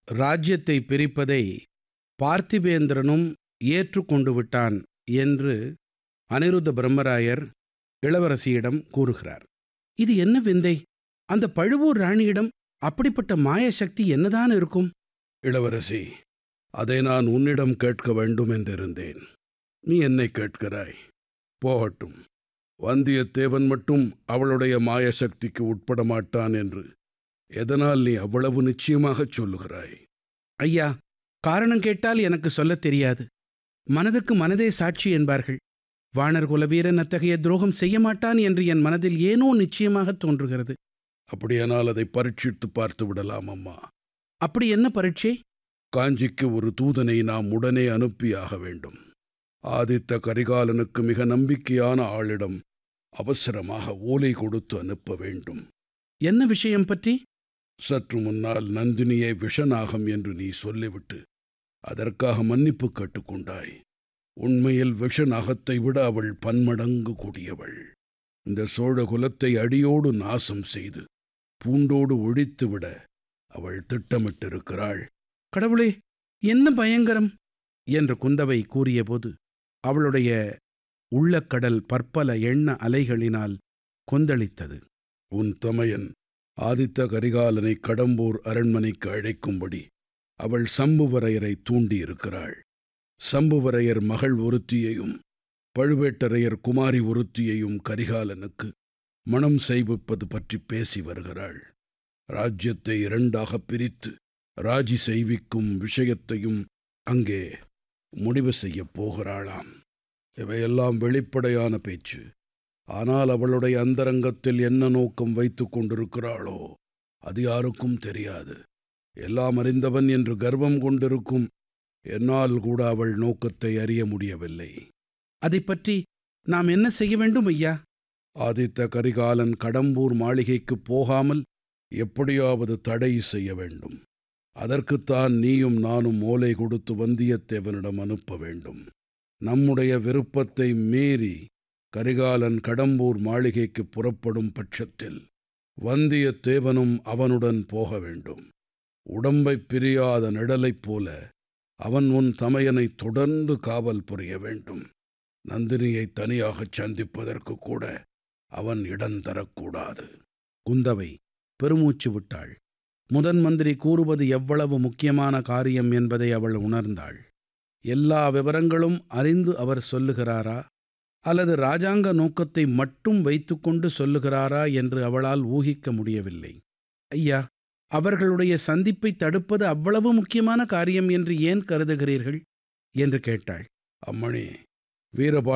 ராஜ்யத்தை பிரிப்பதை பார்த்திபேந்திரனும் ஏற்றுக்கொண்டு விட்டான் என்று அனிருத்த பிரம்மராயர் இளவரசியிடம் கூறுகிறார் இது என்ன விந்தை அந்த பழுவூர் ராணியிடம் அப்படிப்பட்ட மாயசக்தி என்னதான் இருக்கும் இளவரசி அதை நான் உன்னிடம் கேட்க வேண்டும் என்றிருந்தேன் நீ என்னை கேட்கிறாய் போகட்டும் வந்தியத்தேவன் மட்டும் அவளுடைய மாயசக்திக்கு உட்பட மாட்டான் என்று எதனால் நீ அவ்வளவு நிச்சயமாகச் சொல்லுகிறாய் ஐயா காரணம் கேட்டால் எனக்கு சொல்லத் தெரியாது மனதுக்கு மனதே சாட்சி என்பார்கள் வாணர் குலவீரன் அத்தகைய துரோகம் செய்ய மாட்டான் என்று என் மனதில் ஏனோ நிச்சயமாக தோன்றுகிறது அப்படியானால் அதை பரீட்சித்து பார்த்து விடலாம் அம்மா அப்படி என்ன பரீட்சை காஞ்சிக்கு ஒரு தூதனை நாம் உடனே அனுப்பியாக வேண்டும் ஆதித்த கரிகாலனுக்கு மிக நம்பிக்கையான ஆளிடம் அவசரமாக ஓலை கொடுத்து அனுப்ப வேண்டும் என்ன விஷயம் பற்றி சற்று முன்னால் நந்தினியை விஷநாகம் என்று நீ சொல்லிவிட்டு அதற்காக மன்னிப்பு கேட்டுக்கொண்டாய் உண்மையில் விஷநாகத்தை விட அவள் பன்மடங்கு கூடியவள் இந்த சோழ குலத்தை அடியோடு நாசம் செய்து பூண்டோடு ஒழித்துவிட அவள் திட்டமிட்டிருக்கிறாள் கடவுளே என்ன பயங்கரம் என்று குந்தவை கூறியபோது அவளுடைய உள்ளக்கடல் பற்பல எண்ண அலைகளினால் கொந்தளித்தது உன் தமையன் ஆதித்த கரிகாலனை கடம்பூர் அரண்மனைக்கு அழைக்கும்படி அவள் சம்புவரையரை தூண்டியிருக்கிறாள் சம்புவரையர் மகள் ஒருத்தியையும் பழுவேட்டரையர் குமாரி ஒருத்தியையும் கரிகாலனுக்கு மணம் செய்விப்பது பற்றி பேசி வருகிறாள் ராஜ்யத்தை இரண்டாகப் பிரித்து ராஜி செய்விக்கும் விஷயத்தையும் அங்கே முடிவு செய்யப் போகிறாளாம் இவையெல்லாம் வெளிப்படையான பேச்சு ஆனால் அவளுடைய அந்தரங்கத்தில் என்ன நோக்கம் வைத்துக் கொண்டிருக்கிறாளோ அது யாருக்கும் தெரியாது எல்லாம் அறிந்தவன் என்று கர்வம் கொண்டிருக்கும் என்னால் கூட அவள் நோக்கத்தை அறிய முடியவில்லை அதைப் பற்றி நாம் என்ன செய்ய வேண்டும் ஐயா ஆதித்த கரிகாலன் கடம்பூர் மாளிகைக்குப் போகாமல் எப்படியாவது தடை செய்ய வேண்டும் அதற்குத்தான் நீயும் நானும் ஓலை கொடுத்து வந்தியத்தேவனிடம் அனுப்ப வேண்டும் நம்முடைய விருப்பத்தை மீறி கரிகாலன் கடம்பூர் மாளிகைக்கு புறப்படும் பட்சத்தில் வந்தியத்தேவனும் அவனுடன் போக வேண்டும் உடம்பைப் பிரியாத நிழலைப் போல அவன் உன் தமையனை தொடர்ந்து காவல் புரிய வேண்டும் நந்தினியை தனியாகச் சந்திப்பதற்கு கூட அவன் இடம் தரக்கூடாது குந்தவை பெருமூச்சு விட்டாள் முதன் மந்திரி கூறுவது எவ்வளவு முக்கியமான காரியம் என்பதை அவள் உணர்ந்தாள் எல்லா விவரங்களும் அறிந்து அவர் சொல்லுகிறாரா அல்லது ராஜாங்க நோக்கத்தை மட்டும் வைத்துக்கொண்டு சொல்லுகிறாரா என்று அவளால் ஊகிக்க முடியவில்லை ஐயா அவர்களுடைய சந்திப்பை தடுப்பது அவ்வளவு முக்கியமான காரியம் என்று ஏன் கருதுகிறீர்கள் என்று கேட்டாள் அம்மணி வீரபா